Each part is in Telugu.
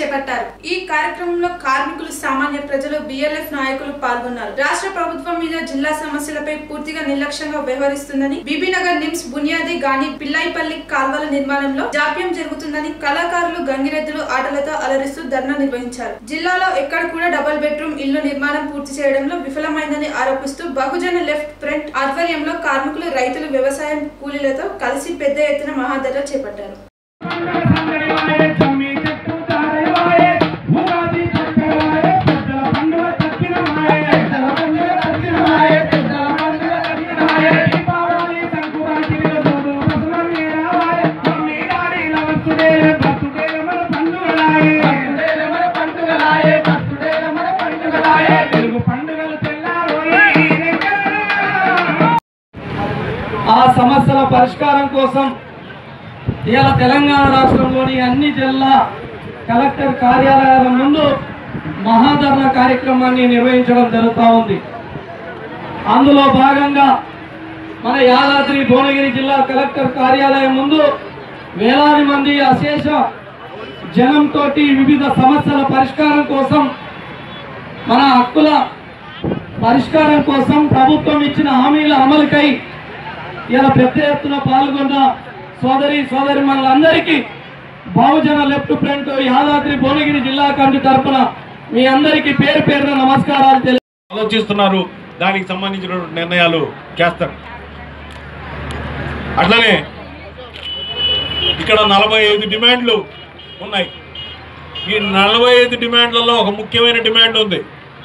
చేపట్టారు ఈ కార్యక్రమంలో కార్మికులు సామాన్య ప్రజలు బిఎల్ఎఫ్ నాయకులు పాల్గొన్నారు రాష్ట్ర ప్రభుత్వం మీద జిల్లా సమస్యలపై పూర్తిగా నిర్లక్ష్యంగా వ్యవహరిస్తుందని బీబీనగర్ నిమ్స్ బునియాది గాని పిల్లాయిపల్లి కాల్వల నిర్మాణంలో జాప్యం జరుగుతుందని కళాకారులు గంగిరెద్దులు ఆటలతో అలరిస్తూ ధర్నా నిర్వహించారు జిల్లాలో ఎక్కడ కూడా డబుల్ బెడ్రూమ్ ఇల్లు నిర్మాణం పూర్తి చేయడంలో విఫలమైందని ఆరోపిస్తూ బహుజన లెఫ్ట్ ఫ్రంట్ ఆధ్వర్యంలో కార్మికులు రైతులు వ్యవసాయం కూలీలతో కలిసి పెద్ద ఎత్తున మహాధర చేపట్టారు ఆ సమస్యల పరిష్కారం కోసం ఇవాళ తెలంగాణ రాష్ట్రంలోని అన్ని జిల్లా కలెక్టర్ కార్యాలయాల ముందు మహాధరణ కార్యక్రమాన్ని నిర్వహించడం జరుగుతూ ఉంది అందులో భాగంగా మన యాదాద్రి భువనగిరి జిల్లా కలెక్టర్ కార్యాలయం ముందు వేలాది మంది అశేష జనంతో వివిధ సమస్యల పరిష్కారం కోసం మన హక్కుల పరిష్కారం కోసం ప్రభుత్వం ఇచ్చిన హామీల అమలుకై ఇలా పెద్ద ఎత్తున పాల్గొన్న సోదరి సోదరి మనందరికీ బహుజన లెఫ్ట్ ఫ్రంట్ యాదాద్రి భువనగిరి జిల్లా కమిటీ తరఫున మీ అందరికీ పేరు పేరున నమస్కారాలు తెలియ ఆలోచిస్తున్నారు దానికి సంబంధించిన నిర్ణయాలు చేస్తారు అట్లనే ఇక్కడ నలభై ఐదు డిమాండ్లు ఉన్నాయి ఈ నలభై ఐదు డిమాండ్లలో ఒక ముఖ్యమైన డిమాండ్ ఉంది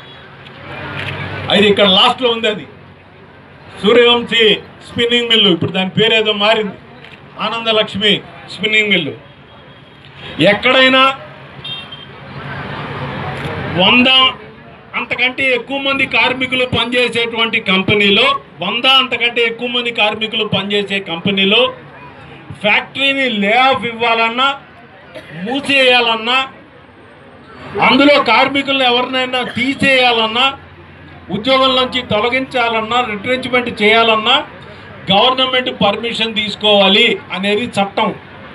అది ఇక్కడ లాస్ట్లో ఉంది అది సూర్యవంశీ స్పిన్నింగ్ మిల్లు ఇప్పుడు దాని పేరు ఏదో మారింది ఆనందలక్ష్మి స్పిన్నింగ్ మిల్లు ఎక్కడైనా వంద అంతకంటే ఎక్కువ మంది కార్మికులు పనిచేసేటువంటి కంపెనీలో వంద అంతకంటే ఎక్కువ మంది కార్మికులు పనిచేసే కంపెనీలో ఫ్యాక్టరీని లే ఆఫ్ ఇవ్వాలన్నా మూసేయాలన్నా అందులో కార్మికులను ఎవరినైనా తీసేయాలన్నా ఉద్యోగంలోంచి తొలగించాలన్నా రిట్రెంచ్మెంట్ చేయాలన్నా గవర్నమెంట్ పర్మిషన్ తీసుకోవాలి అనేది చట్టం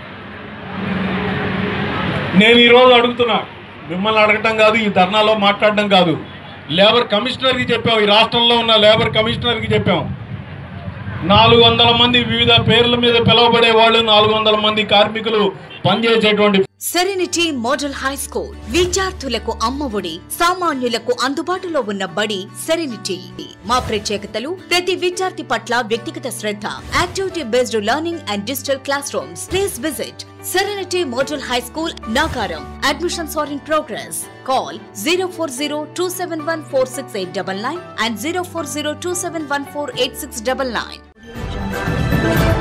నేను ఈరోజు అడుగుతున్నా మిమ్మల్ని అడగటం కాదు ఈ ధర్నాలో మాట్లాడడం కాదు లేబర్ కమిషనర్కి చెప్పాం ఈ రాష్ట్రంలో ఉన్న లేబర్ కమిషనర్కి చెప్పాం నాలుగు వందల మంది వివిధ పేర్ల మీద పిలువబడే వాళ్ళు నాలుగు వందల మంది కార్మికులు పనిచేసేటువంటి సెరెనిటీ మోడల్ హై స్కూల్ విద్యార్థులకు అమ్మఒడి సామాన్యులకు అందుబాటులో ఉన్న బడి సెరెనిటీ మా ప్రత్యేకతలు ప్రతి విద్యార్థి పట్ల వ్యక్తిగత శ్రద్ధ activity based learning and digital classrooms please visit serenity model high school Nacharam admissions are in progress call zero four zero two seven one four six eight double nine and zero four zero two seven one four eight six double nine